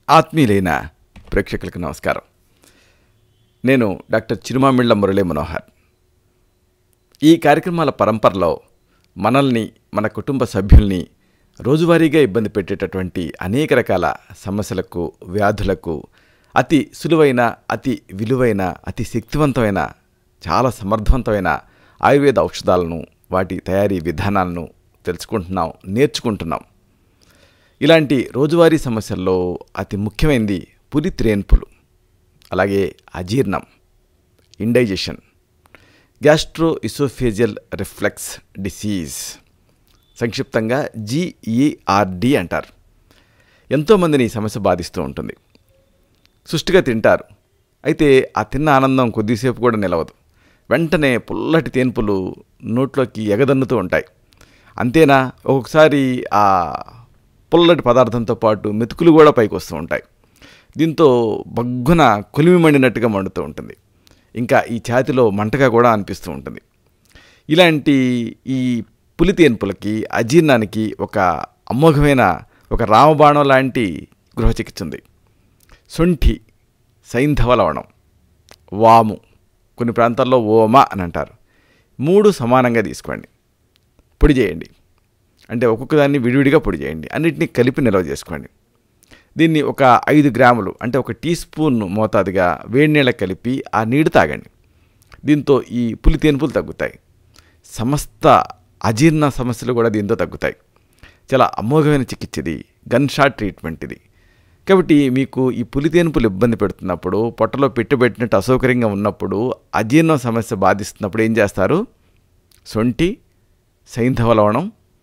ఆత్మీయులైన ప్రేక్షకులకు నమస్కారం నేను డాక్టర్ చిరుమామిళ్ళ మురళీ మనోహర్ ఈ కార్యక్రమాల పరంపరలో మనల్ని మన కుటుంబ సభ్యుల్ని రోజువారీగా ఇబ్బంది పెట్టేటటువంటి అనేక రకాల సమస్యలకు వ్యాధులకు అతి సులువైన అతి విలువైన అతి శక్తివంతమైన చాలా సమర్థవంతమైన ఆయుర్వేద ఔషధాలను వాటి తయారీ విధానాలను తెలుసుకుంటున్నాం నేర్చుకుంటున్నాం ఇలాంటి రోజువారీ సమస్యల్లో అతి ముఖ్యమైనది పులి త్రేన్పులు అలాగే అజీర్ణం indigestion gastroesophageal reflux disease సంక్షిప్తంగా జీఈఆర్డి అంటారు ఎంతోమందిని ఈ సమస్య బాధిస్తూ ఉంటుంది సుష్టిగా తింటారు అయితే ఆ తిన్న ఆనందం కొద్దిసేపు కూడా నిలవదు వెంటనే పుల్లటి తేన్పులు నోట్లోకి ఎగదన్నుతూ ఉంటాయి అంతేనా ఒక్కొక్కసారి ఆ పుల్లటి పదార్థంతో పాటు మెతుకులు కూడా పైకి వస్తూ ఉంటాయి దీంతో బగ్గున కొలిమి మండినట్టుగా మండుతూ ఉంటుంది ఇంకా ఈ ఛాతిలో మంటగా కూడా అనిపిస్తూ ఉంటుంది ఇలాంటి ఈ పులి తేన్పులకి అజీర్ణానికి ఒక అమోఘమైన ఒక రామబాణం లాంటి గృహ చికిత్స ఉంది శొంఠి సైంధవ లవణం వాము కొన్ని ప్రాంతాల్లో ఓమ అని అంటారు మూడు సమానంగా తీసుకోండి పొడి చేయండి అంటే ఒక్కొక్క దాన్ని విడివిడిగా పొడి చేయండి అన్నిటినీ కలిపి నిల్వ చేసుకోండి దీన్ని ఒక ఐదు గ్రాములు అంటే ఒక టీ స్పూన్ మోతాదుగా వేడి నీళ్ళకి కలిపి ఆ నీరు తాగండి దీంతో ఈ పులి తేనుపులు తగ్గుతాయి సమస్త అజీర్ణ సమస్యలు కూడా దీంతో తగ్గుతాయి చాలా అమోఘమైన చికిత్స ఇది గన్ షాట్ ట్రీట్మెంట్ ఇది కాబట్టి మీకు ఈ పులి తేనుపులు ఇబ్బంది పెడుతున్నప్పుడు పొట్టలో పెట్టబెట్టినట్టు అసౌకర్యంగా ఉన్నప్పుడు అజీర్ణ సమస్య బాధిస్తున్నప్పుడు ఏం చేస్తారు సొంటి సైంధవ లవణం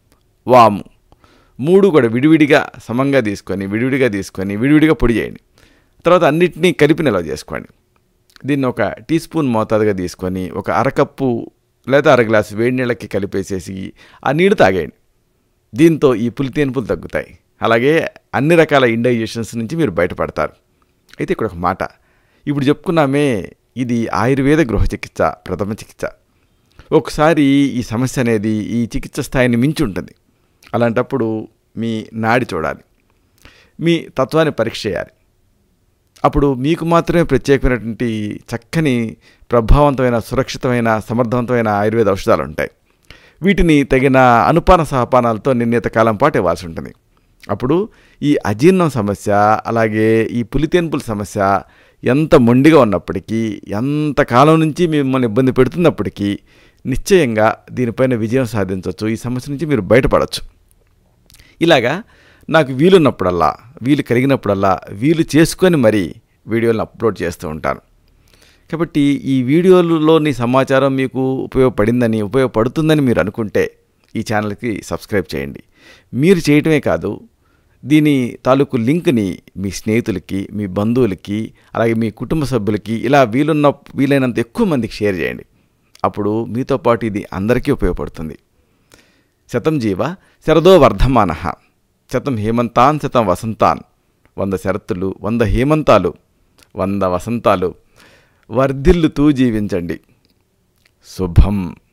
వాము మూడు కూడా విడివిడిగా సమంగా తీసుకొని విడివిడిగా తీసుకొని విడివిడిగా పొడి చేయండి తర్వాత అన్నిటినీ కలిపి నిల్వ చేసుకోండి దీన్ని ఒక టీ స్పూన్ మోతాదుగా తీసుకొని ఒక అరకప్పు లేదా అర గ్లాసు వేడి నీళ్ళకి కలిపేసేసి ఆ నీళ్ళు తాగేయండి దీంతో ఈ పులితేనుపులు తగ్గుతాయి అలాగే అన్ని రకాల ఇండైజెషన్స్ నుంచి మీరు బయటపడతారు అయితే ఇక్కడ ఒక మాట ఇప్పుడు చెప్పుకున్నామే ఇది ఆయుర్వేద గృహ చికిత్స ప్రథమ చికిత్స ఒకసారి ఈ సమస్య అనేది ఈ చికిత్స స్థాయిని మించి ఉంటుంది అలాంటప్పుడు మీ నాడి చూడాలి మీ తత్వాన్ని పరీక్ష చేయాలి అప్పుడు మీకు మాత్రమే ప్రత్యేకమైనటువంటి చక్కని ప్రభావవంతమైన సురక్షితమైన సమర్థవంతమైన ఆయుర్వేద ఔషధాలు ఉంటాయి వీటిని తగిన అనుపాన సహపానాలతో నిర్ణీత కాలం పాటు ఇవ్వాల్సి ఉంటుంది అప్పుడు ఈ అజీర్ణం సమస్య అలాగే ఈ పులితేన్పుల సమస్య ఎంత మొండిగా ఉన్నప్పటికీ ఎంత కాలం నుంచి మిమ్మల్ని ఇబ్బంది పెడుతున్నప్పటికీ నిశ్చయంగా దీనిపైన విజయం సాధించవచ్చు ఈ సమస్య నుంచి మీరు బయటపడవచ్చు ఇలాగా నాకు వీలున్నప్పుడల్లా వీలు కలిగినప్పుడల్లా వీలు చేసుకొని మరీ వీడియోలను అప్లోడ్ చేస్తూ ఉంటాను కాబట్టి ఈ వీడియోలోని సమాచారం మీకు ఉపయోగపడిందని ఉపయోగపడుతుందని మీరు అనుకుంటే ఈ ఛానల్కి సబ్స్క్రైబ్ చేయండి మీరు చేయటమే కాదు దీని తాలూకు లింక్ని మీ స్నేహితులకి మీ బంధువులకి అలాగే మీ కుటుంబ సభ్యులకి ఇలా వీలున్న వీలైనంత ఎక్కువ మందికి షేర్ చేయండి అప్పుడు మీతో పాటు ఇది అందరికీ ఉపయోగపడుతుంది శతం జీవ శరదో వర్ధమాన శతం హేమంతాన్ శతం వసంతాన్ వంద శరత్తులు వంద హేమంతాలు వంద వసంతాలు వర్ధిల్లుతూ జీవించండి శుభం